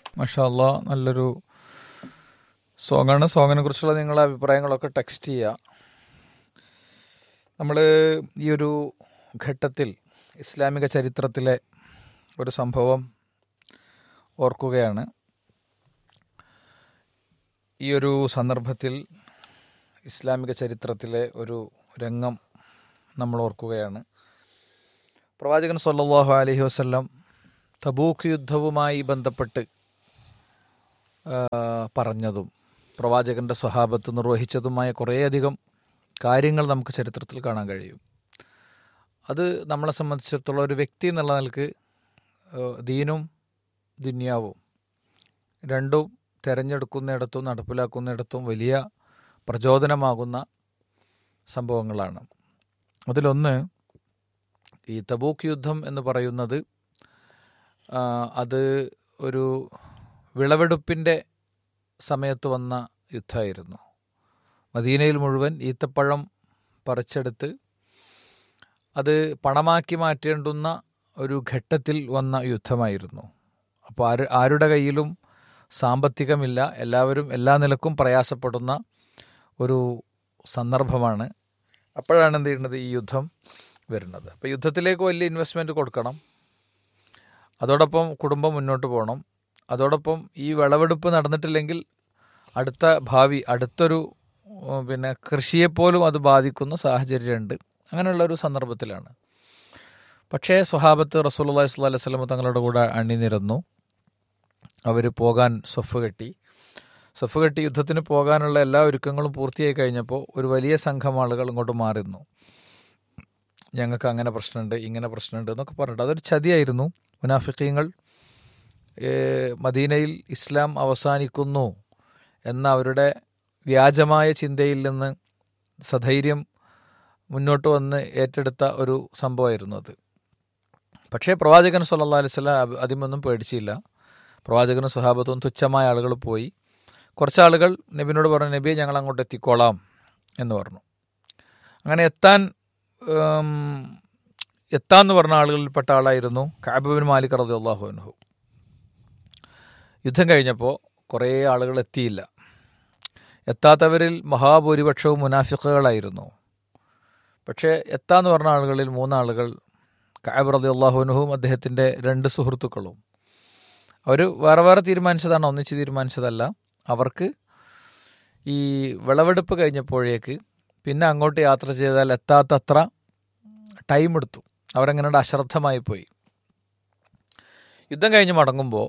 മഷാല്ല നല്ലൊരു സോങ്ങാണ് സോങ്ങിനെ കുറിച്ചുള്ള നിങ്ങളുടെ അഭിപ്രായങ്ങളൊക്കെ ടെക്സ്റ്റ് ചെയ്യുക നമ്മൾ ഈ ഒരു ഘട്ടത്തിൽ ഇസ്ലാമിക ചരിത്രത്തിലെ ഒരു സംഭവം ഓർക്കുകയാണ് ഈ ഒരു സന്ദർഭത്തിൽ ഇസ്ലാമിക ചരിത്രത്തിലെ ഒരു രംഗം നമ്മൾ ഓർക്കുകയാണ് പ്രവാചകൻ സല്ലല്ലാഹു അലൈഹി വസല്ലം തബൂക്ക് യുദ്ധവുമായി ബന്ധപ്പെട്ട് ആ, പറഞ്ഞതും പ്രവാചകന്റെ സ്വഹാബത്ത് നിർവഹിച്ചതുമായ കുറേയധികം കാര്യങ്ങൾ നമുക്ക് ചരിത്രത്തിൽ കാണാൻ കഴിയും അത് നമ്മളെ സംബന്ധിച്ചിടത്തോളം ഒരു വ്യക്തി എന്നുള്ള നിലക്ക് ആ, ദീനും ദുന്യാവും രണ്ടും തിരഞ്ഞെടുക്കുന്നിടത്തും നടപ്പിലാക്കുന്നിടത്തും വലിയ പ്രചോദനമാകുന്ന സംഭവങ്ങളാണ് അതിലൊന്ന് ഈ തബൂക്ക് യുദ്ധം എന്ന് പറയുന്നത് ആ, അത് ഒരു വിളവെടുപ്പിൻ്റെ സമയത്ത് വന്ന യുദ്ധമായിരുന്നു മദീനയിൽ മുഴുവൻ ഈത്തപ്പഴം പറിച്ചെടുത്ത് അത് പണമാക്കി മാറ്റേണ്ടുന്ന ഒരു ഘട്ടത്തിൽ വന്ന യുദ്ധമായിരുന്നു അപ്പോൾ ആര് ആരുടെ കയ്യിലും സാമ്പത്തികമില്ല എല്ലാവരും എല്ലാ നിലക്കും പ്രയാസപ്പെടുന്ന ഒരു സന്ദർഭമാണ് അപ്പോഴാണ് എന്ത് ചെയ്യുന്നത് ഈ യുദ്ധം വരുന്നത് അപ്പോൾ യുദ്ധത്തിലേക്ക് വലിയ ഇൻവെസ്റ്റ്മെൻറ്റ് കൊടുക്കണം അതോടൊപ്പം കുടുംബം മുന്നോട്ട് പോകണം അതോടൊപ്പം ഈ വിളവെടുപ്പ് നടന്നിട്ടില്ലെങ്കിൽ അടുത്ത ഭാവി അടുത്തൊരു ഉം, പിന്നെ കൃഷിയെപ്പോലും അത് ബാധിക്കുന്ന സാഹചര്യമുണ്ട് അങ്ങനെയുള്ള ഒരു സന്ദർഭത്തിലാണ് പക്ഷേ സ്വഹാബത്ത് റസൂലുള്ളാഹി സ്വല്ലല്ലാഹി അലൈഹി വസല്ലം തങ്ങളുടെ കൂടെ അണിനിരന്നു അവർ പോകാൻ സൊഫ് കെട്ടി സൊഫ് കെട്ടി യുദ്ധത്തിന് പോകാനുള്ള എല്ലാ ഒരുക്കങ്ങളും പൂർത്തിയായി കഴിഞ്ഞപ്പോൾ ഒരു വലിയ സംഘം ആളുകൾ ഇങ്ങോട്ട് മാറുന്നു ഞങ്ങൾക്ക് അങ്ങനെ പ്രശ്നമുണ്ട് ഇങ്ങനെ പ്രശ്നമുണ്ട് എന്നൊക്കെ പറഞ്ഞിട്ട് അതൊരു ചതിയായിരുന്നു മുനാഫിക്കീങ്ങൾ ഏഹ്, മദീനയിൽ ഇസ്ലാം അവസാനിക്കുന്നു എന്ന അവരുടെ വ്യാജമായ ചിന്തയിൽ നിന്ന് സധൈര്യം മുന്നോട്ട് വന്ന് ഏറ്റെടുത്ത ഒരു സംഭവമായിരുന്നു അത് പക്ഷേ പ്രവാചകൻ സല്ലല്ലാഹു അലൈഹി വസല്ലം അതിമൊന്നും പേടിച്ചില്ല പ്രവാചകനും സ്വഹാബത്തും തുച്ഛമായ ആളുകൾ പോയി കുറച്ച് ആളുകൾ നബിനോട് പറഞ്ഞു നബിയെ ഞങ്ങൾ അങ്ങോട്ട് എത്തിക്കോളാം എന്ന് പറഞ്ഞു അങ്ങനെ എത്താൻ ഉം, എത്താന്ന് പറഞ്ഞ ആളുകളിൽപ്പെട്ട ആളായിരുന്നു കാബിബിൻ മാലിക് റളിയല്ലാഹു അൻഹു യുദ്ധം കഴിഞ്ഞപ്പോൾ കുറേ ആളുകൾ എത്തിയില്ല എത്താത്തവരിൽ മഹാഭൂരിപക്ഷവും മുനാഫിക്കുകളായിരുന്നു പക്ഷേ എത്താന്ന് പറഞ്ഞ ആളുകളിൽ മൂന്നാളുകൾ കാബ് റതി അള്ളാഹുനുഹും അദ്ദേഹത്തിൻ്റെ രണ്ട് സുഹൃത്തുക്കളും അവർ വേറെ വേറെ തീരുമാനിച്ചതാണ് ഒന്നിച്ച് തീരുമാനിച്ചതല്ല അവർക്ക് ഈ വിളവെടുപ്പ് കഴിഞ്ഞപ്പോഴേക്ക് പിന്നെ അങ്ങോട്ട് യാത്ര ചെയ്താൽ എത്താത്തത്ര ടൈം എടുത്തു അവരങ്ങനെ അശ്രദ്ധമായി പോയി യുദ്ധം കഴിഞ്ഞ് മടങ്ങുമ്പോൾ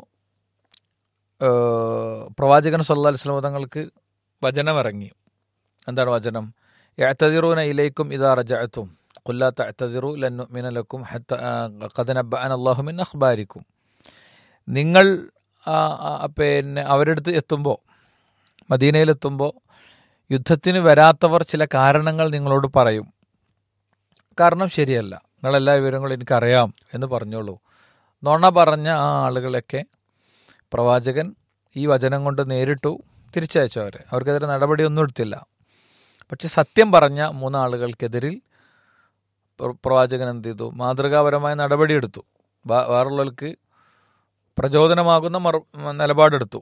പ്രവാചകൻ സല്ലല്ലാഹു അലൈഹി വസല്ലം തങ്ങൾക്ക് വചനം ഇറങ്ങി എന്താണ് വചനം യഅ്തദിറൂന ഇലൈക്കും ഇദാ റജഅതും ഖുല്ലാ തഅ്തദിറു ലൻ നുഅ്മിന ലക്കും ഹത്ത ഖദ് നബ്ബഅന അല്ലാഹു മിൻ അഖ്ബാരിക്കും നിങ്ങൾ ആ, ആ, പിന്നെ അവരെടുത്ത് എത്തുമ്പോൾ മദീനയിലെത്തുമ്പോൾ യുദ്ധത്തിന് വരാത്തവർ ചില കാരണങ്ങൾ നിങ്ങളോട് പറയും കാരണം ശരിയല്ല നിങ്ങളെല്ലാ വിവരങ്ങളും എനിക്കറിയാം എന്ന് പറഞ്ഞോളൂ നുണ പറഞ്ഞ ആ ആളുകളൊക്കെ പ്രവാചകൻ ഈ വചനം കൊണ്ട് നേരിട്ടു തിരിച്ചയച്ചു അവരെ അവർക്കെതിരെ നടപടിയൊന്നും എടുത്തില്ല പക്ഷെ സത്യം പറഞ്ഞ മൂന്നാളുകൾക്കെതിരിൽ പ്ര- പ്രവാചകൻ എന്ത് ചെയ്തു മാതൃകാപരമായ നടപടിയെടുത്തു വേ- വേറുള്ളവർക്ക് പ്രചോദനമാകുന്ന മറു നിലപാടെടുത്തു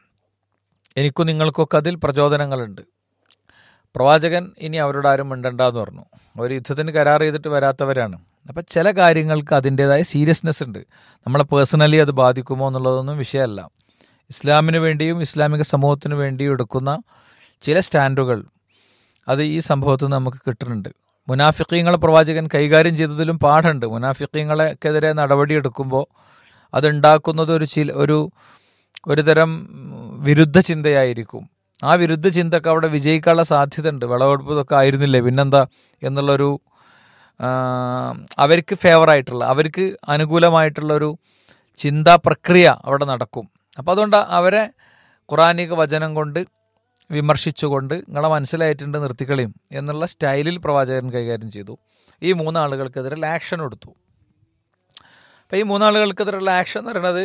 എനിക്കും നിങ്ങൾക്കൊക്കെ അതിൽ പ്രചോദനങ്ങളുണ്ട് പ്രവാചകൻ ഇനി അവരോട് ആരും മിണ്ടണ്ടെന്ന് പറഞ്ഞു അവർ യുദ്ധത്തിന് കരാർ ചെയ്തിട്ട് വരാത്തവരാണ് അപ്പം ചില കാര്യങ്ങൾക്ക് അതിൻ്റെതായ സീരിയസ്നെസ് ഉണ്ട് നമ്മളെ പേഴ്സണലി അത് ബാധിക്കുമോ എന്നുള്ളതൊന്നും വിഷയമല്ല ഇസ്ലാമിന് വേണ്ടിയും ഇസ്ലാമിക സമൂഹത്തിന് വേണ്ടിയും എടുക്കുന്ന ചില സ്റ്റാൻഡുകൾ അത് ഈ സംഭവത്തിൽ നിന്ന് നമുക്ക് കിട്ടുന്നുണ്ട് മുനാഫിക്കീങ്ങളെ പ്രവാചകൻ കൈകാര്യം ചെയ്തതിലും പാടുണ്ട് മുനാഫിക്കീങ്ങളെക്കെതിരെ നടപടിയെടുക്കുമ്പോൾ അതുണ്ടാക്കുന്നത് ഒരു ചില ഒരു ഒരു തരം വിരുദ്ധ ചിന്തയായിരിക്കും ആ വിരുദ്ധ ചിന്തക്ക് അവിടെ വിജയിക്കാനുള്ള സാധ്യത ഉണ്ട് വിളവെടുപ്പ് ഇതൊക്കെ ആയിരുന്നില്ലേ പിന്നെന്താ എന്നുള്ളൊരു ആ, അവർക്ക് ഫേവറായിട്ടുള്ള അവർക്ക് അനുകൂലമായിട്ടുള്ള ഒരു ചിന്താ പ്രക്രിയ അവിടെ നടക്കും അപ്പോൾ അതുകൊണ്ട് അവരെ ഖുറാനിക വചനം കൊണ്ട് വിമർശിച്ചുകൊണ്ട് നിങ്ങളെ മനസ്സിലായിട്ടുണ്ട് നിർത്തിക്കളിയും എന്നുള്ള സ്റ്റൈലിൽ പ്രവാചകൻ കൈകാര്യം ചെയ്തു ഈ മൂന്നാളുകൾക്കെതിരെ ആക്ഷൻ എടുത്തു അപ്പോൾ ഈ മൂന്നാളുകൾക്കെതിരെയുള്ള ആക്ഷൻ എന്ന് പറയുന്നത്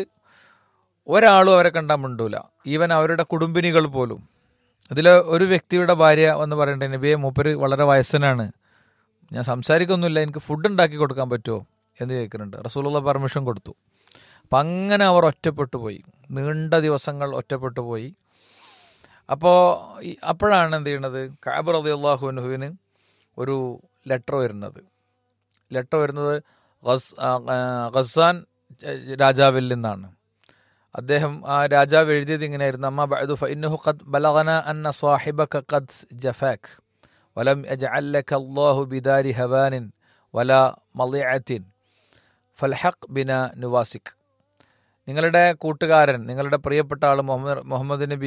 ഒരാളും അവരെ കണ്ടാൽ മിണ്ടൂല ഈവൻ അവരുടെ കുടുംബിനികൾ പോലും ഇതിൽ ഒരു വ്യക്തിയുടെ ഭാര്യ എന്ന് പറയണ്ടേ നബിയെ മൂപ്പര് വളരെ വയസ്സനാണ് ഞാൻ സംസാരിക്കൊന്നുമില്ല എനിക്ക് ഫുഡ് ഉണ്ടാക്കി കൊടുക്കാൻ പറ്റുമോ എന്ന് ചോദിക്കുന്നുണ്ട് റസൂലുള്ള പെർമിഷൻ കൊടുത്തു അപ്പം അങ്ങനെ അവർ ഒറ്റപ്പെട്ടു പോയി നീണ്ട ദിവസങ്ങൾ ഒറ്റപ്പെട്ടു പോയി അപ്പോൾ അപ്പോഴാണ് എന്ത് ചെയ്യണത് കാബർ അലി അള്ളാഹുനുഹുവിന് ഒരു ലെറ്റർ വരുന്നത് ലെറ്റർ വരുന്നത് ഗസ് ആ, ആ, ഗസാൻ രാജാവിൽ നിന്നാണ് അദ്ദേഹം ആ രാജാവ് എഴുതിയത് ഇങ്ങനെയായിരുന്നു അമ്മ ബഅദു ഫഇന്നഹു ഖദ് ബലഗന അന്ന സാഹിബക ഖദ് ജഫാക് വലം യജ്അല്ലക അല്ലാഹു ബിദാരി ഹവാനിൻ വല മളിഅത്തിൻ ഫൽഹഖ് ബിന നുവാസിക് നിങ്ങളുടെ കൂട്ടുകാരൻ നിങ്ങളുടെ പ്രിയപ്പെട്ട ആൾ മുഹമ്മദ് മുഹമ്മദ് നബി